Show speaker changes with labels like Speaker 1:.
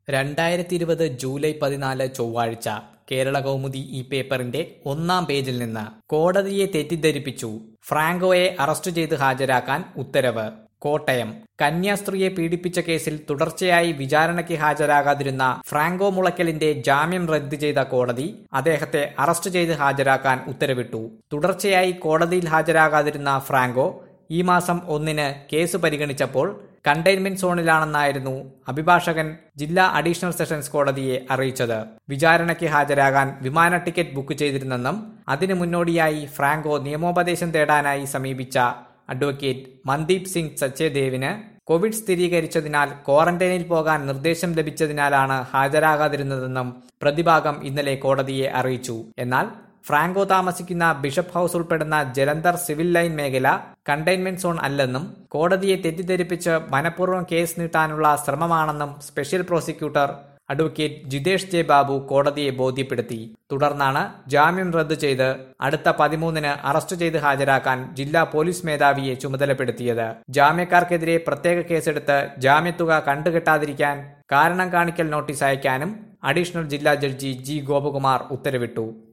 Speaker 1: രണ്ടായിരത്തി ഇരുപത് ജൂലൈ പതിനാല് ചൊവ്വാഴ്ച കേരള കൗമുദി ഈ പേപ്പറിന്റെ ഒന്നാം പേജിൽ നിന്ന് കോടതിയെ തെറ്റിദ്ധരിപ്പിച്ചു ഫ്രാങ്കോയെ അറസ്റ്റ് ചെയ്ത് ഹാജരാക്കാൻ ഉത്തരവ് കോട്ടയം കന്യാസ്ത്രീയെ പീഡിപ്പിച്ച കേസിൽ തുടർച്ചയായി വിചാരണയ്ക്ക് ഹാജരാകാതിരുന്ന ഫ്രാങ്കോ മുളയ്ക്കലിന്റെ ജാമ്യം റദ്ദ് ചെയ്ത കോടതി അദ്ദേഹത്തെ അറസ്റ്റ് ചെയ്ത് ഹാജരാക്കാൻ ഉത്തരവിട്ടു തുടർച്ചയായി കോടതിയിൽ ഹാജരാകാതിരുന്ന ഫ്രാങ്കോ ഈ മാസം ഒന്നിന് കേസ് പരിഗണിച്ചപ്പോൾ കണ്ടെയ്ൻമെന്റ് സോണിലാണെന്നായിരുന്നു അഭിഭാഷകൻ ജില്ലാ അഡീഷണൽ സെഷൻസ് കോടതിയെ അറിയിച്ചത് വിചാരണയ്ക്ക് ഹാജരാകാൻ വിമാന ടിക്കറ്റ് ബുക്ക് ചെയ്തിരുന്നെന്നും അതിനു മുന്നോടിയായി ഫ്രാങ്കോ നിയമോപദേശം തേടാനായി സമീപിച്ച അഡ്വക്കേറ്റ് മന്ദീപ് സിംഗ് സച്ചേദേവിന് കോവിഡ് സ്ഥിരീകരിച്ചതിനാൽ ക്വാറന്റൈനിൽ പോകാൻ നിർദ്ദേശം ലഭിച്ചതിനാലാണ് ഹാജരാകാതിരുന്നതെന്നും പ്രതിഭാഗം ഇന്നലെ കോടതിയെ അറിയിച്ചു എന്നാൽ ഫ്രാങ്കോ താമസിക്കുന്ന ബിഷപ്പ് ഹൌസ് ഉൾപ്പെടുന്ന ജലന്ധർ സിവിൽ ലൈൻ മേഖല കണ്ടെയ്ൻമെന്റ് സോൺ അല്ലെന്നും കോടതിയെ തെറ്റിദ്ധരിപ്പിച്ച് മനഃപൂർവ്വം കേസ് നീട്ടാനുള്ള ശ്രമമാണെന്നും special prosecutor advocate Jithesh J Babu കോടതിയെ ബോധ്യപ്പെടുത്തി തുടർന്നാണ് ജാമ്യം റദ്ദു ചെയ്ത് അടുത്ത പതിമൂന്നിന് അറസ്റ്റ് ചെയ്ത് ഹാജരാക്കാൻ ജില്ലാ പോലീസ് മേധാവിയെ ചുമതലപ്പെടുത്തിയത് ജാമ്യക്കാർക്കെതിരെ പ്രത്യേക കേസെടുത്ത് ജാമ്യത്തുക കണ്ടുകെട്ടാതിരിക്കാൻ കാരണം കാണിക്കൽ നോട്ടീസ് അയക്കാനും അഡീഷണൽ ജില്ലാ ജഡ്ജി ജി ഗോപകുമാർ ഉത്തരവിട്ടു